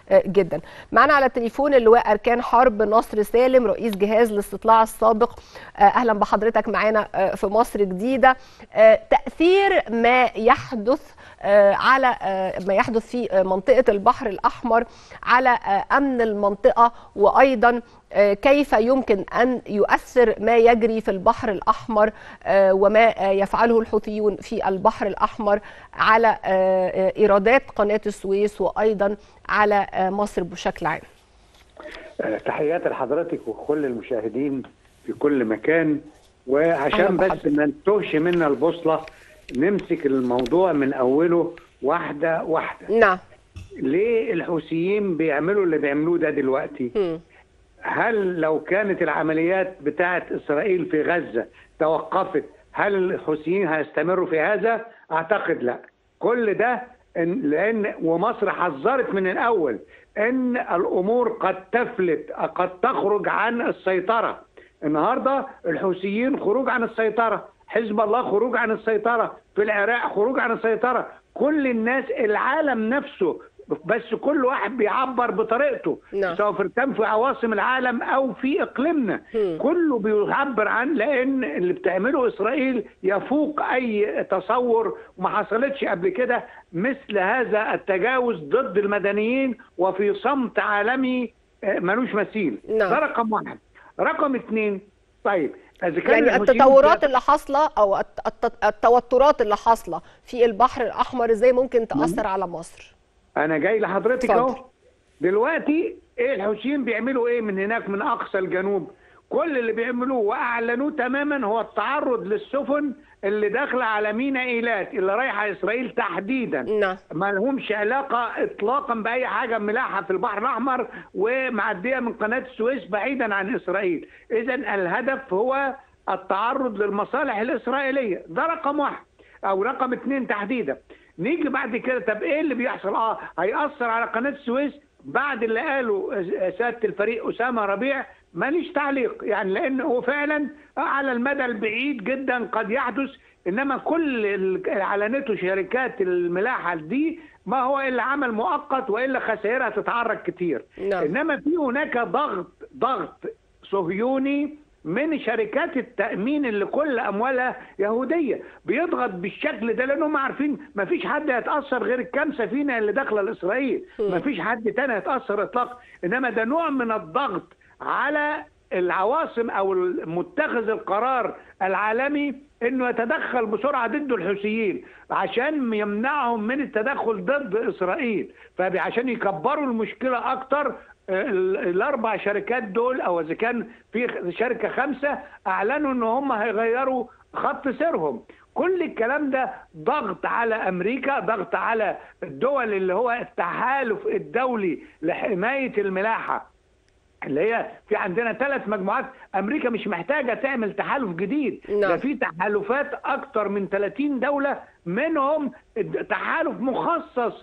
جدا معنا على التليفون اللواء اركان حرب نصر سالم رئيس جهاز الاستطلاع السابق اهلا بحضرتك معانا في مصر جديده تاثير ما يحدث على ما يحدث في منطقه البحر الاحمر على امن المنطقه وايضا كيف يمكن ان يؤثر ما يجري في البحر الاحمر وما يفعله الحوثيون في البحر الاحمر على ايرادات قناه السويس وايضا على مصر بشكل عام. تحياتي لحضرتك وكل المشاهدين في كل مكان وعشان بس ما نتوهش منا البوصله نمسك الموضوع من اوله واحده واحده. نعم. ليه الحوثيين بيعملوا اللي بيعملوه ده دلوقتي؟ م. هل لو كانت العمليات بتاعه اسرائيل في غزه توقفت هل الحوثيين هيستمروا في هذا؟ اعتقد لا. كل ده إن لان ومصر حذرت من الاول ان الامور قد تفلت قد تخرج عن السيطره. النهارده الحوثيين خروج عن السيطره، حزب الله خروج عن السيطره، في العراق خروج عن السيطره، كل الناس العالم نفسه بس كل واحد بيعبر بطريقته نعم. سواء كان في عواصم العالم او في اقليمنا م. كله بيعبر عن لان اللي بتعمله اسرائيل يفوق اي تصور وما حصلتش قبل كده مثل هذا التجاوز ضد المدنيين وفي صمت عالمي ملوش مثيل نعم. ده رقم واحد رقم اثنين طيب إذا كان يعني التطورات اللي حاصله او التوترات اللي حاصله في البحر الاحمر ازاي ممكن تاثر على مصر؟ انا جاي لحضرتك اهو دلوقتي ايه الحوثيين بيعملوا ايه من هناك من اقصى الجنوب كل اللي بيعملوه واعلنوه تماما هو التعرض للسفن اللي داخله على مينا ايلات اللي رايحه اسرائيل تحديدا نعم ما لهمش علاقه اطلاقا باي حاجه ملاحه في البحر الاحمر ومعديه من قناه السويس بعيدا عن اسرائيل اذا الهدف هو التعرض للمصالح الاسرائيليه ده رقم واحد او رقم اثنين تحديدا نيجي بعد كده طب ايه اللي بيحصل اه هيأثر على قناه السويس بعد اللي قاله سياده الفريق اسامه ربيع ماليش تعليق يعني لان هو فعلا على المدى البعيد جدا قد يحدث انما كل اللي اعلنته شركات الملاحه دي ما هو الا عمل مؤقت والا خسائرها تتعرض كتير نعم. انما في هناك ضغط ضغط صهيوني من شركات التأمين اللي كل أموالها يهودية بيضغط بالشكل ده لأنهم عارفين ما فيش حد هيتأثر غير الكام سفينة اللي داخلة لإسرائيل ما فيش حد تاني هيتأثر إطلاقا إنما ده نوع من الضغط على العواصم أو متخذ القرار العالمي انه يتدخل بسرعه ضد الحوثيين عشان يمنعهم من التدخل ضد اسرائيل فعشان يكبروا المشكله اكتر الاربع شركات دول او اذا كان في شركه خمسه اعلنوا ان هم هيغيروا خط سيرهم كل الكلام ده ضغط على امريكا ضغط على الدول اللي هو التحالف الدولي لحمايه الملاحه اللي هي في عندنا ثلاث مجموعات امريكا مش محتاجه تعمل تحالف جديد نعم. ده في تحالفات اكتر من 30 دوله منهم تحالف مخصص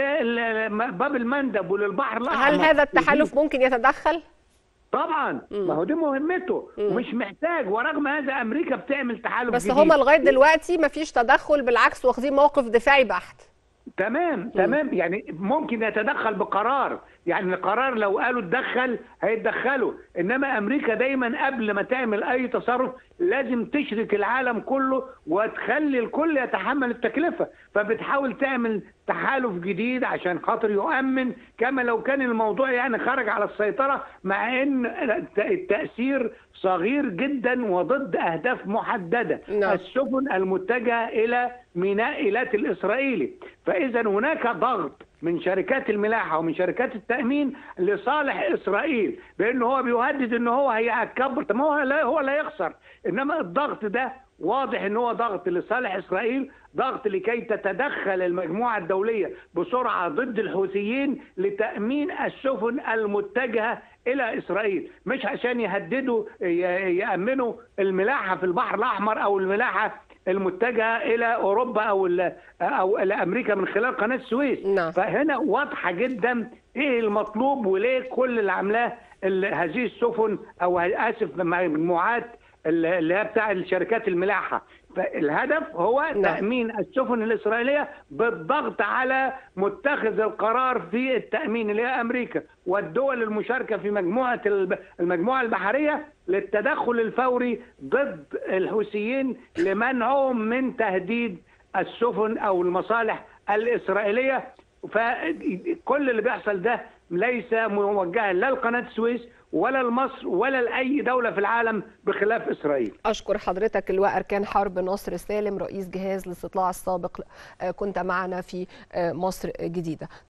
لباب المندب وللبحر الاحمر هل هذا التحالف ممكن يتدخل؟ طبعا ما هو دي مهمته ومش محتاج ورغم هذا امريكا بتعمل تحالف بس جديد. هما لغايه دلوقتي ما فيش تدخل بالعكس واخدين موقف دفاعي بحت تمام تمام يعني ممكن يتدخل بقرار يعني القرار لو قالوا اتدخل هيتدخلوا انما امريكا دايما قبل ما تعمل اي تصرف لازم تشرك العالم كله وتخلي الكل يتحمل التكلفه فبتحاول تعمل تحالف جديد عشان خاطر يؤمن كما لو كان الموضوع يعني خرج على السيطره مع ان التاثير صغير جدا وضد اهداف محدده نعم. السفن المتجهه الى ميناء ايلات الاسرائيلي فاذا هناك ضغط من شركات الملاحه ومن شركات التامين لصالح اسرائيل بان هو بيهدد ان هو هيكبر طب هو لا هو لا يخسر انما الضغط ده واضح ان هو ضغط لصالح اسرائيل ضغط لكي تتدخل المجموعه الدوليه بسرعه ضد الحوثيين لتامين السفن المتجهه الى اسرائيل مش عشان يهددوا يامنوا الملاحه في البحر الاحمر او الملاحه المتجهه الى اوروبا او او الى امريكا من خلال قناه السويس نعم. فهنا واضحه جدا ايه المطلوب وليه كل اللي عاملاه هذه السفن او اسف مجموعات اللي هي بتاع الشركات الملاحه فالهدف هو نعم. تأمين السفن الإسرائيلية بالضغط على متخذ القرار في التأمين اللي هي أمريكا والدول المشاركة في مجموعة الب- المجموعة البحرية للتدخل الفوري ضد الحوثيين لمنعهم من تهديد السفن أو المصالح الإسرائيلية فكل اللي بيحصل ده ليس موجها لا لقناة السويس ولا لمصر ولا لأي دولة في العالم بخلاف إسرائيل أشكر حضرتك اللواء أركان حرب ناصر سالم رئيس جهاز الاستطلاع السابق آه، كنت معنا في آه، مصر جديدة